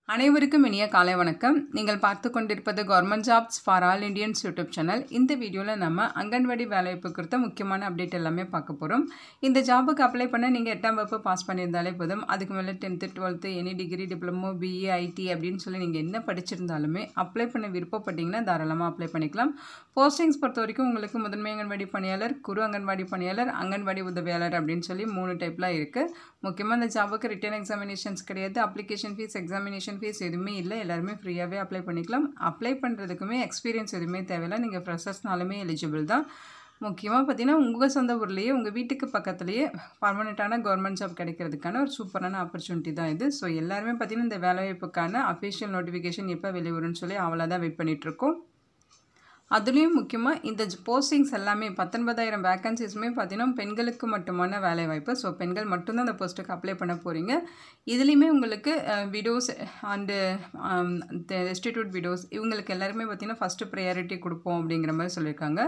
அனைவருக்கும் இனிய காலை வணக்கம் நீங்கள் பார்த்து கொண்டிருப்பது government jobs for all Indians YouTube channel இந்த வீடியோவில் நம்ம அங்கன்வாடி வேலைவாய்ப்பு குறித்த முக்கியமான அப்டேட் எல்லாமே பார்க்க போகிறோம் இந்த ஜாபுக்கு அப்ளை பண்ண நீங்கள் எட்டாம் வகுப்பு பாஸ் பண்ணியிருந்தாலே போதும் அதுக்கு மேலே tenth twelfth any degree diploma BA IT அப்படின்னு சொல்லி நீங்கள் என்ன படிச்சிருந்தாலுமே அப்ளை பண்ண விருப்பப்பட்டீங்கன்னா தாராளமாக அப்ளை பண்ணிக்கலாம் போஸ்டிங்ஸ் பொறுத்த வரைக்கும் உங்களுக்கு முதன்மை அங்கன்வாடி பணியாளர் குரு அங்கன்வாடி பணியாளர் அங்கன்வாடி உதவியாளர் அப்படின்னு சொல்லி மூணு டைப்லாம் இருக்குது முக்கியமாக இந்த ஜாபுக்கு ரிட்டன் எக்ஸாமினேஷன்ஸ் கிடையாது அப்ளிகேஷன் ஃபீஸ் எக்ஸாமினேஷன் ஃபீஸ் எதுவுமே இல்லை எல்லாருமே ஃப்ரீயாகவே அப்ளை பண்ணிக்கலாம் அப்ளை பண்ணுறதுக்குமே எக்ஸ்பீரியன்ஸ் எதுவுமே தேவையில்லை நீங்கள் ஃப்ரெஷர்ஸ்னாலுமே எலிஜிபிள் தான் முக்கியமாக பார்த்தீங்கன்னா உங்கள் சொந்த ஊர்லேயே உங்கள் வீட்டுக்கு பக்கத்துலேயே பர்மனெண்ட்டான கவர்மெண்ட் ஜாப் கிடைக்கிறதுக்கான ஒரு சூப்பரான ஆப்பர்ச்சுனிட்டி தான் இது ஸோ எல்லாருமே பார்த்தீங்கன்னா இந்த வேலைவாய்ப்புக்கான அஃபிஷியல் நோட்டிஃபிகேஷன் எப்போ வெளிவரும்னு சொல்லி அவளை தான் வெயிட் பண்ணிகிட்ருக்கோம் அதுலேயும் முக்கியமாக இந்த போஸ்டிங்ஸ் எல்லாமே பத்தொன்பதாயிரம் வேக்கன்சிஸுமே பார்த்தீங்கன்னா பெண்களுக்கு மட்டுமான வேலைவாய்ப்பு ஸோ பெண்கள் மட்டும்தான் அந்த போஸ்ட்டுக்கு அப்ளை பண்ண போகிறீங்க இதுலேயுமே உங்களுக்கு விடோஸ் அண்டு ரெஸ்டிடியூட் விடோஸ் இவங்களுக்கு எல்லாருமே பார்த்தீங்கன்னா ஃபஸ்ட்டு ப்ரையாரிட்டி கொடுப்போம் அப்படிங்கிற மாதிரி சொல்லியிருக்காங்க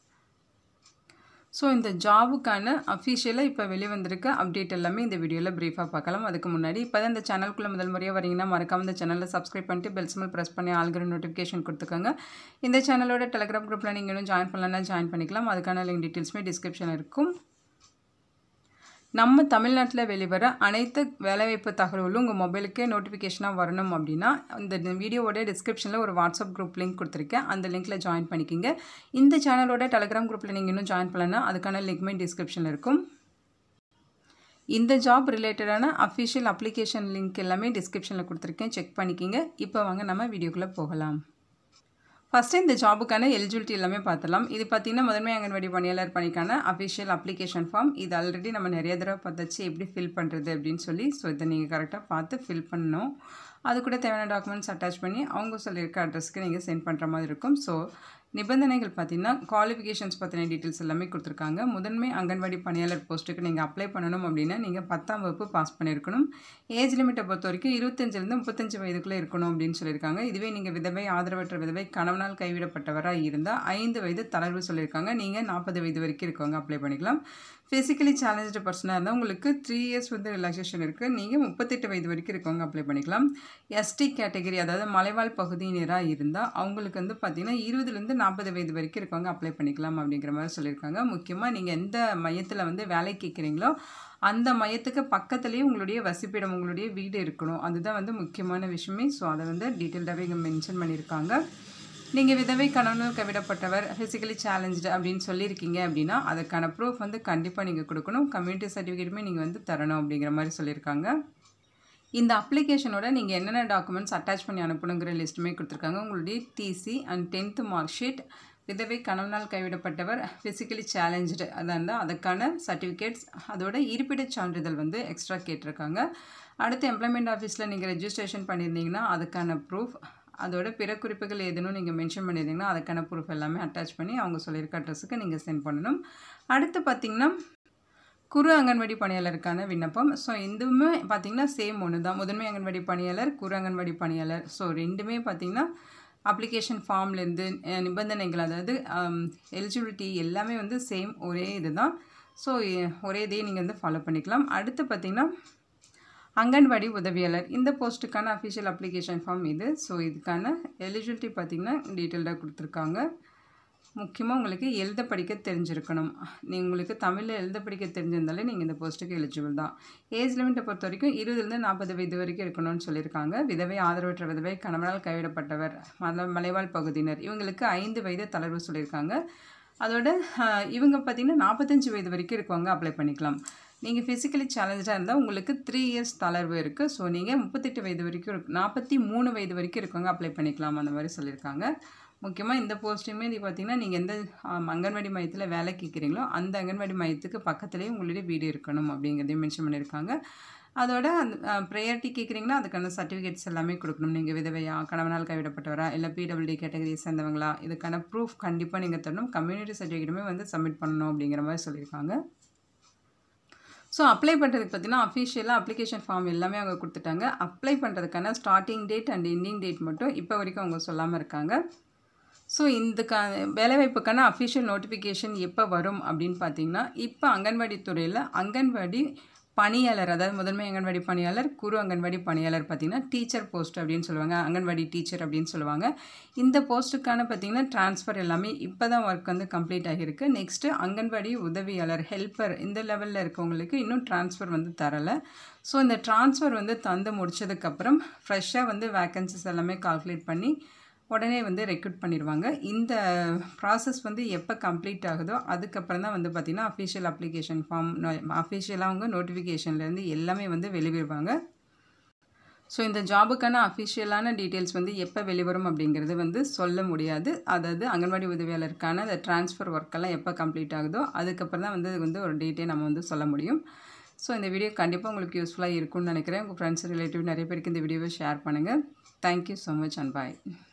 ஸோ இந்த ஜாபுக்கான அஃபிஷியலாக இப்போ வெளிவந்திருக்க அப்டேட் எல்லாமே இந்த வீடியோவில் ப்ரீஃபாக பார்க்கலாம் அதுக்கு முன்னாடி இப்போ தான் இந்த சேனலுக்குள்ளே முதல் முறையாக வரீங்கன்னா மறக்காம இந்த சேனலில் சப்ஸ்கிரைப் பண்ணிட்டு பெல் சிமல் ப்ரெஸ் பண்ணி ஆல்கிற நோட்டிஃபிகேஷன் கொடுத்துக்கோங்க இந்த சேனலோட டெலிகிராம் குரூப்பில் நீங்கள் இன்னும் ஜாயின் பண்ணலன்னா ஜாயின் பண்ணிக்கலாம் அதுக்கான லிங்க் டீட்டெயில்ஸுமே டிஸ்கிரிப்ஷன் இருக்கும் நம்ம தமிழ்நாட்டில் வெளிவர அனைத்து வேலைவாய்ப்பு தகவல்களும் உங்கள் மொபைலுக்கே நோட்டிஃபிகேஷனாக வரணும் அப்படின்னா இந்த வீடியோவோட டிஸ்கிரிப்ஷனில் ஒரு வாட்ஸ்அப் குரூப் லிங்க் கொடுத்துருக்கேன் அந்த லிங்க்கில் ஜாயின் பண்ணிக்கிங்க இந்த சேனலோட டெலிகிராம் குரூப்பில் நீங்கள் இன்னும் ஜாயின் பண்ணலன்னா அதுக்கான லிங்க்மே டிஸ்கிரிப்ஷனில் இருக்கும் இந்த ஜாப் ரிலேட்டடான அஃபிஷியல் அப்ளிகேஷன் லிங்க் எல்லாமே டிஸ்கிரிப்ஷனில் கொடுத்துருக்கேன் செக் பண்ணிக்கிங்க இப்போ வாங்க நம்ம வீடியோக்குள்ளே போகலாம் ஃபஸ்ட்டு இந்த ஜாபுக்கான எலிஜிபிலிட்டி எல்லாமே பார்த்துலாம் இது பார்த்திங்கன்னா முதன்மை அங்கன்வாடி பணியாளர் பணிக்கான அஃபிஷியல் அப்ளிகேஷன் ஃபார்ம் இது ஆல்ரெடி நம்ம நிறைய தடவை பார்த்தாச்சு எப்படி ஃபில் பண்ணுறது அப்படின்னு சொல்லி ஸோ இதை நீங்கள் கரெக்டாக பார்த்து ஃபில் பண்ணணும் அது கூட தேவையான டாக்குமெண்ட்ஸ் அட்டாச் பண்ணி அவங்க சொல்லியிருக்க அட்ரஸ்க்கு நீங்கள் சென்ட் பண்ணுற மாதிரி இருக்கும் ஸோ நிபந்தனைகள் பார்த்தீங்கன்னா குவாலிஃபிகேஷன்ஸ் பற்றின டீட்டெயில்ஸ் எல்லாமே கொடுத்துருக்காங்க முதன்மை அங்கன்வாடி பணியாளர் போஸ்ட்டுக்கு நீங்கள் அப்ளை பண்ணணும் அப்படின்னா நீங்கள் பத்தாம் வகுப்பு பாஸ் பண்ணியிருக்கணும் ஏஜ் லிமிட்டை பொறுத்த வரைக்கும் இருபத்தஞ்சிலேருந்து முப்பத்தஞ்சு வயதுக்குள்ளே இருக்கணும் அப்படின்னு சொல்லியிருக்காங்க இதுவே நீங்கள் விதவை ஆதரவற்ற விதவை கணவனால் கைவிடப்பட்டவராக இருந்தால் ஐந்து வயது தளர்வு சொல்லியிருக்காங்க நீங்கள் நாற்பது வயது வரைக்கும் இருக்கவங்க அப்ளை பண்ணிக்கலாம் ஃபிசிக்கலி சேலஞ்சு பர்சனாக இருந்தால் உங்களுக்கு த்ரீ இயர்ஸ் வந்து ரிலாக்ஸேஷன் இருக்குது நீங்கள் முப்பத்தெட்டு வயது வரைக்கும் இருக்கவங்க அப்ளை பண்ணிக்கலாம் எஸ்டி கேட்டகரி அதாவது மலைவாழ் பகுதியினராக இருந்தால் அவங்களுக்கு வந்து பார்த்திங்கன்னா இருபதுலேருந்து நாற்பது வயது வரைக்கும் இருக்கவங்க அப்ளை பண்ணிக்கலாம் அப்படிங்கிற மாதிரி சொல்லியிருக்காங்க முக்கியமாக நீங்கள் எந்த மையத்தில் வந்து வேலை கேட்குறீங்களோ அந்த மையத்துக்கு பக்கத்துலேயே உங்களுடைய வசிப்பிடம் உங்களுடைய வீடு இருக்கணும் அதுதான் வந்து முக்கியமான விஷயமே ஸோ அதை வந்து டீட்டெயில்டாகவே இங்கே மென்ஷன் பண்ணியிருக்காங்க நீங்கள் விதவை கணவனும் கைவிடப்பட்டவர் ஃபிசிக்கலி சேலஞ்சு அப்படின்னு சொல்லியிருக்கீங்க அப்படின்னா அதுக்கான ப்ரூஃப் வந்து கண்டிப்பாக நீங்கள் கொடுக்கணும் கம்யூனிட்டி சர்டிஃபிகேட்டுமே நீங்கள் வந்து தரணும் அப்படிங்கிற மாதிரி சொல்லியிருக்காங்க இந்த அப்ளிகேஷனோட நீங்கள் என்னென்ன டாக்குமெண்ட்ஸ் அட்டாச் பண்ணி அனுப்பணுங்கிற லிஸ்ட்டுமே கொடுத்துருக்காங்க உங்களுடைய TC and tenth mark sheet விதவை கணவனால் கைவிடப்பட்டவர் ஃபிசிக்கலி சேலஞ்சு அதாக இருந்தால் அதுக்கான சர்டிஃபிகேட்ஸ் அதோட இருப்பிடச் சான்றிதழ் வந்து எக்ஸ்ட்ரா கேட்டிருக்காங்க அடுத்து எம்ப்ளாய்மெண்ட் ஆஃபீஸில் நீங்கள் ரெஜிஸ்ட்ரேஷன் பண்ணியிருந்தீங்கன்னா அதுக்கான ப்ரூஃப் அதோட பிற குறிப்புகள் எதுனும் நீங்கள் மென்ஷன் பண்ணியிருந்தீங்கன்னா அதுக்கான ப்ரூஃப் எல்லாமே அட்டாச் பண்ணி அவங்க சொல்லியிருக்க அட்ரஸுக்கு நீங்கள் சென்ட் பண்ணணும் அடுத்து பார்த்திங்கன்னா குறு அங்கன்வாடி பணியாளருக்கான விண்ணப்பம் ஸோ இதுவுமே பார்த்திங்கன்னா சேம் ஒன்று தான் முதன்மை அங்கன்வாடி பணியாளர் குறு அங்கன்வாடி பணியாளர் ஸோ ரெண்டுமே பார்த்திங்கன்னா அப்ளிகேஷன் ஃபார்ம்லேருந்து நிபந்தனைகள் அதாவது எலிஜிபிலிட்டி எல்லாமே வந்து சேம் ஒரே இது தான் ஸோ ஒரே இதே நீங்கள் வந்து ஃபாலோ பண்ணிக்கலாம் அடுத்து பார்த்திங்கன்னா அங்கன்வாடி உதவியாளர் இந்த போஸ்ட்டுக்கான அஃபிஷியல் அப்ளிகேஷன் ஃபார்ம் இது ஸோ இதுக்கான எலிஜிபிலிட்டி பார்த்திங்கன்னா டீட்டெயில்டாக கொடுத்துருக்காங்க முக்கியமாக உங்களுக்கு எழுத படிக்க தெரிஞ்சிருக்கணும் நீ உங்களுக்கு தமிழில் எழுத படிக்க தெரிஞ்சிருந்தாலே நீங்கள் இந்த போஸ்ட்டுக்கு எலிஜிபிள் தான் ஏஜ் லிமிட்டை பொறுத்த வரைக்கும் இருபதுலேருந்து நாற்பது வயது வரைக்கும் இருக்கணும்னு சொல்லியிருக்காங்க விதவை ஆதரவற்ற விதவை கணவனால் கைவிடப்பட்டவர் மல மலைவாழ் பகுதியினர் இவங்களுக்கு ஐந்து வயது தளர்வு சொல்லியிருக்காங்க அதோட இவங்க பார்த்திங்கன்னா நாற்பத்தஞ்சு வயது வரைக்கும் இருக்கவங்க அப்ளை பண்ணிக்கலாம் நீங்கள் ஃபிசிக்கலி சேலஞ்சாக இருந்தால் உங்களுக்கு த்ரீ இயர்ஸ் தளர்வு இருக்குது ஸோ நீங்கள் முப்பத்தெட்டு வயது வரைக்கும் இருக்கு நாற்பத்தி மூணு வயது வரைக்கும் இருக்கவங்க அப்ளை பண்ணிக்கலாம் அந்த மாதிரி சொல்லியிருக்காங்க முக்கியமாக இந்த போஸ்ட்டுமே இது பார்த்திங்கன்னா நீங்கள் எந்த அங்கன்வாடி மையத்தில் வேலை கேட்குறீங்களோ அந்த அங்கன்வாடி மையத்துக்கு பக்கத்துலேயே உங்களுடைய வீடு இருக்கணும் அப்படிங்கிறதையும் மென்ஷன் பண்ணியிருக்காங்க அதோட அந்த ப்ரையாரிட்டி கேட்குறீங்கன்னா அதுக்கான சர்டிஃபிகேட்ஸ் எல்லாமே கொடுக்கணும் நீங்கள் விதவையா கணவனால் கைவிடப்பட்டவரா இல்லை பிடபிள்டி கேட்டகரியை சேர்ந்தவங்களா இதுக்கான ப்ரூஃப் கண்டிப்பாக நீங்கள் தரணும் கம்யூனிட்டி சர்டிஃபிகேட்டுமே வந்து சப்மிட் பண்ணணும் அப்படிங்கிற மாதிரி சொல்லியிருக்காங்க ஸோ அப்ளை பண்ணுறதுக்கு பார்த்தீங்கன்னா அஃபிஷியலாக அப்ளிகேஷன் ஃபார்ம் எல்லாமே அவங்க கொடுத்துட்டாங்க அப்ளை பண்ணுறதுக்கான starting date and ending date மட்டும் இப்போ வரைக்கும் அவங்க சொல்லாமல் இருக்காங்க ஸோ இதுக்கான வேலைவாய்ப்புக்கான அஃபிஷியல் நோட்டிஃபிகேஷன் எப்போ வரும் அப்படின்னு பார்த்தீங்கன்னா இப்போ அங்கன்வாடி துறையில் அங்கன்வாடி பணியாளர் அதாவது முதன்மை அங்கன்வாடி பணியாளர் குறு அங்கன்வாடி பணியாளர் பார்த்திங்கன்னா டீச்சர் போஸ்ட் அப்படின்னு சொல்லுவாங்க அங்கன்வாடி டீச்சர் அப்படின்னு சொல்லுவாங்க இந்த போஸ்ட்டுக்கான பார்த்திங்கன்னா ட்ரான்ஸ்ஃபர் எல்லாமே இப்போ தான் ஒர்க் வந்து கம்ப்ளீட் ஆகியிருக்கு நெக்ஸ்ட்டு அங்கன்வாடி உதவியாளர் ஹெல்ப்பர் இந்த லெவலில் இருக்கவங்களுக்கு இன்னும் ட்ரான்ஸ்ஃபர் வந்து தரலை ஸோ இந்த ட்ரான்ஸ்ஃபர் வந்து தந்து முடிச்சதுக்கப்புறம் ஃப்ரெஷ்ஷாக வந்து வேக்கன்சிஸ் எல்லாமே கால்குலேட் பண்ணி உடனே வந்து ரெக்ரூட் பண்ணிடுவாங்க இந்த ப்ராசஸ் வந்து எப்போ கம்ப்ளீட் ஆகுதோ அதுக்கப்புறம் தான் வந்து பார்த்திங்கன்னா அஃபிஷியல் அப்ளிகேஷன் ஃபார்ம் அஃபிஷியலாக அவங்க நோட்டிஃபிகேஷன்லேருந்து எல்லாமே வந்து வெளிவிடுவாங்க ஸோ இந்த ஜாபுக்கான அஃபிஷியலான டீட்டெயில்ஸ் வந்து எப்போ வெளிவரும் அப்படிங்கிறது வந்து சொல்ல முடியாது அதாவது அங்கன்வாடி உதவியாளருக்கான அந்த ட்ரான்ஸ்ஃபர் ஒர்க்கெல்லாம் எப்போ கம்ப்ளீட் ஆகுதோ அதுக்கப்புறம் தான் வந்து இது வந்து ஒரு டேட்டே நம்ம வந்து சொல்ல முடியும் ஸோ இந்த வீடியோ கண்டிப்பாக உங்களுக்கு யூஸ்ஃபுல்லாக இருக்கும்னு நினைக்கிறேன் உங்கள் ஃப்ரெண்ட்ஸ் ரிலேட்டிவ் நிறைய பேருக்கு இந்த வீடியோவை ஷேர் பண்ணுங்கள் thank you so much and bye